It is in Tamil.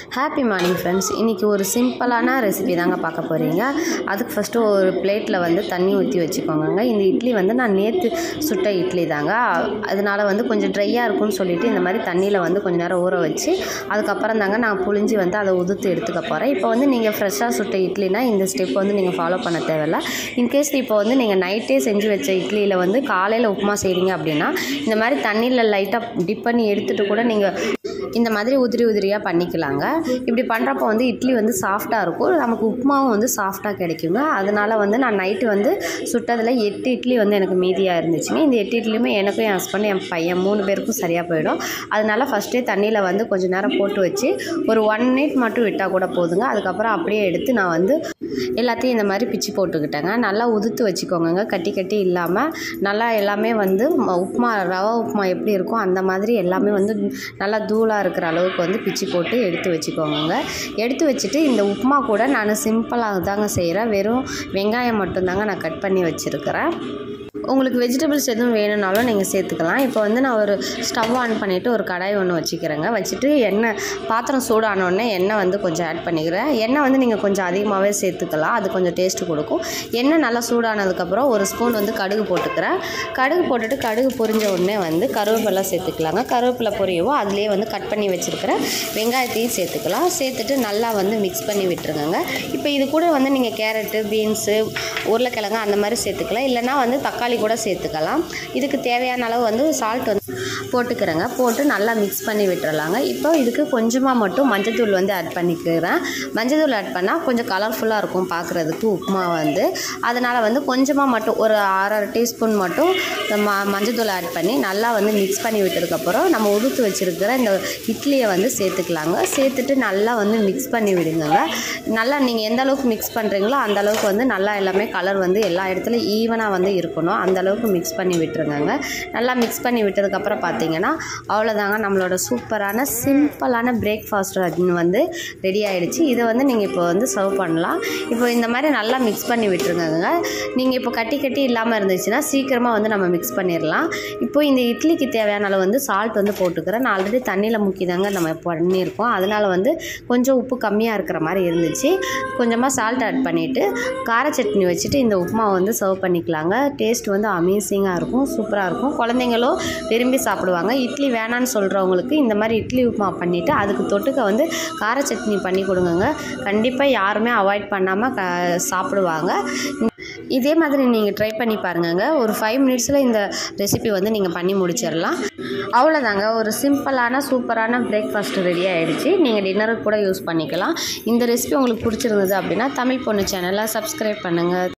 ஹாப்பி மார்னிங் ஃப்ரெண்ட்ஸ் இன்றைக்கி ஒரு சிம்பிளான ரெசிபி தாங்க பார்க்க போகிறீங்க அதுக்கு ஃபஸ்ட்டு ஒரு பிளேட்டில் வந்து தண்ணி ஊற்றி வச்சுக்கோங்க இந்த இட்லி வந்து நான் நேற்று சுட்ட இட்லி தாங்க அதனால் வந்து கொஞ்சம் ட்ரையாக இருக்கும்னு சொல்லிட்டு இந்த மாதிரி தண்ணியில் வந்து கொஞ்சம் நேரம் ஊற வச்சு அதுக்கப்புறம் தாங்க நான் புழிஞ்சு வந்து அதை உதுத்து எடுத்துக்க போகிறேன் இப்போ வந்து நீங்கள் ஃப்ரெஷ்ஷாக சுட்ட இட்லினா இந்த ஸ்டெப் வந்து நீங்கள் ஃபாலோ பண்ண தேவையில்ல இன்கேஸ் இப்போ வந்து நீங்கள் நைட்டே செஞ்சு வச்ச இட்லியில் வந்து காலையில் உப்புமா செய்கிறீங்க அப்படின்னா இந்த மாதிரி தண்ணியில் லைட்டாக டிப் பண்ணி எடுத்துகிட்டு கூட நீங்கள் இந்த மாதிரி உதிரி உதிரியாக பண்ணிக்கலாங்க இப்படி பண்ணுறப்போ வந்து இட்லி வந்து சாஃப்டாக இருக்கும் நமக்கு உப்புமாவும் வந்து சாஃப்டாக கிடைக்குங்க அதனால் வந்து நான் நைட்டு வந்து சுட்டதில் எட்டு இட்லி வந்து எனக்கு மீதியாக இருந்துச்சுங்க இந்த எட்டு இட்லியுமே எனக்கும் என் ஹஸ்பண்ட் என் பையன் மூணு பேருக்கும் சரியாக போயிடும் அதனால் ஃபஸ்ட்டே தண்ணியில் வந்து கொஞ்சம் நேரம் போட்டு வச்சு ஒரு ஒன் மினிட் மட்டும் விட்டால் கூட போதுங்க அதுக்கப்புறம் அப்படியே எடுத்து நான் வந்து எல்லாத்தையும் இந்த மாதிரி பிச்சு போட்டுக்கிட்டேங்க நல்லா உதுத்து வச்சுக்கோங்க கட்டி கட்டி இல்லாமல் நல்லா எல்லாமே வந்து ம- உப்புமா ரவா உப்புமா எப்படி இருக்கும் அந்த மாதிரி எல்லாமே வந்து நல்லா தூளாக இருக்கிற அளவுக்கு வந்து பிச்சு போட்டு எடுத்து வச்சுக்கோங்க எடுத்து வச்சுட்டு இந்த உப்புமா கூட நான் சிம்பிளாக தாங்க செய்கிறேன் வெறும் வெங்காயம் மட்டும்தாங்க நான் கட் பண்ணி வச்சுருக்கிறேன் உங்களுக்கு வெஜிடபிள்ஸ் எதுவும் வேணும்னாலும் நீங்கள் சேர்த்துக்கலாம் இப்போ வந்து நான் ஒரு ஸ்டவ் ஆன் பண்ணிவிட்டு ஒரு கடாய் ஒன்று வச்சுக்கிறேங்க வச்சுட்டு எண்ணெய் பாத்திரம் சூடான உடனே எண்ணெய் வந்து கொஞ்சம் ஆட் பண்ணிக்கிறேன் எண்ணெய் வந்து நீங்கள் கொஞ்சம் அதிகமாகவே சேர்த்துக்கலாம் அது கொஞ்சம் டேஸ்ட்டு கொடுக்கும் எண்ணெய் நல்லா சூடானதுக்கப்புறம் ஒரு ஸ்பூன் வந்து கடுகு போட்டுக்கிறேன் கடுகு போட்டுட்டு கடுகு பொரிஞ்ச உடனே வந்து கருவேப்பிலை சேர்த்துக்கலாங்க கருவேப்பிலை பொரியவும் அதுலேயே வந்து கட் பண்ணி வச்சுருக்கிற வெங்காயத்தையும் சேர்த்துக்கலாம் சேர்த்துட்டு நல்லா வந்து மிக்ஸ் பண்ணி விட்டுருங்க இப்போ இது கூட வந்து நீங்கள் கேரட்டு பீன்ஸு உருளைக்கிழங்கு அந்த மாதிரி சேர்த்துக்கலாம் இல்லைன்னா வந்து தக்காளி கூட சேர்த்துக்கலாம் இதுக்கு தேவையான அளவு வந்து சால்ட் வந்து போட்டுக்கிறேங்க போட்டு நல்லா மிக்ஸ் பண்ணி விட்டுறலாங்க இப்போ இதுக்கு கொஞ்சமாக மட்டும் மஞ்சத்தூள் வந்து ஆட் பண்ணிக்கிறேன் மஞ்சத்தூள் ஆட் பண்ணால் கொஞ்சம் கலர்ஃபுல்லாக இருக்கும் பார்க்குறதுக்கு உப்புமா வந்து அதனால் வந்து கொஞ்சமாக மட்டும் ஒரு அரை டீஸ்பூன் மட்டும் ம மஞ்சத்தூள் ஆட் பண்ணி நல்லா வந்து மிக்ஸ் பண்ணி விட்டதுக்கப்புறம் நம்ம உதுத்து வச்சுருக்கிற இந்த இட்லியை வந்து சேர்த்துக்கலாங்க சேர்த்துட்டு நல்லா வந்து மிக்ஸ் பண்ணி விடுங்கங்க நல்லா நீங்கள் எந்த அளவுக்கு மிக்ஸ் பண்ணுறீங்களோ அந்த அளவுக்கு வந்து நல்லா எல்லாமே கலர் வந்து எல்லா இடத்துலையும் ஈவனாக வந்து இருக்கணும் அந்த அளவுக்கு மிக்ஸ் பண்ணி விட்டுருங்கங்க நல்லா மிக்ஸ் பண்ணி விட்டதுக்கப்புறம் பார்த்தீங்கன்னா அவ்வளோதாங்க நம்மளோட சூப்பரான சிம்பிளான பிரேக்ஃபாஸ்ட் வந்து ரெடி ஆயிடுச்சு இதை வந்து நீங்கள் இப்போ வந்து சர்வ் பண்ணலாம் இப்போ இந்த மாதிரி நல்லா மிக்ஸ் பண்ணி விட்டுருங்கங்க நீங்கள் இப்போ கட்டி கட்டி இல்லாமல் இருந்துச்சுன்னா சீக்கிரமாக வந்து நம்ம மிக்ஸ் பண்ணிடலாம் இப்போ இந்த இட்லிக்கு தேவையான அளவு வந்து சால்ட் வந்து போட்டுக்கிறேன் நான் ஆல்ரெடி தண்ணியில் முக்கி தாங்க நம்ம பண்ணியிருக்கோம் அதனால் வந்து கொஞ்சம் உப்பு கம்மியாக இருக்கிற மாதிரி இருந்துச்சு கொஞ்சமாக சால்ட் ஆட் பண்ணிவிட்டு கார சட்னி வச்சுட்டு இந்த உப்புமா வந்து சர்வ் பண்ணிக்கலாங்க டேஸ்ட் வந்து அமேசிங்காக இருக்கும் சூப்பராக இருக்கும் குழந்தைங்களும் விரும்பி சாப்பிடுவாங்க இட்லி வேணான்னு சொல்கிறவங்களுக்கு இந்த மாதிரி இட்லி உப்புமா பண்ணிவிட்டு அதுக்கு தொட்டுக்க வந்து கார சட்னி பண்ணி கொடுங்கங்க கண்டிப்பாக யாருமே அவாய்ட் பண்ணாமல் க சாப்பிடுவாங்க இதே மாதிரி நீங்கள் ட்ரை பண்ணி பாருங்கங்க ஒரு ஃபைவ் மினிட்ஸில் இந்த ரெசிபி வந்து நீங்கள் பண்ணி முடிச்சிடலாம் அவ்வளோதாங்க ஒரு சிம்பிளான சூப்பரான பிரேக்ஃபாஸ்ட் ரெடி ஆகிடுச்சு நீங்கள் டின்னருக்கு கூட யூஸ் பண்ணிக்கலாம் இந்த ரெசிபி உங்களுக்கு பிடிச்சிருந்தது அப்படின்னா தமிழ் பொண்ணு சேனலை சப்ஸ்கிரைப் பண்ணுங்கள்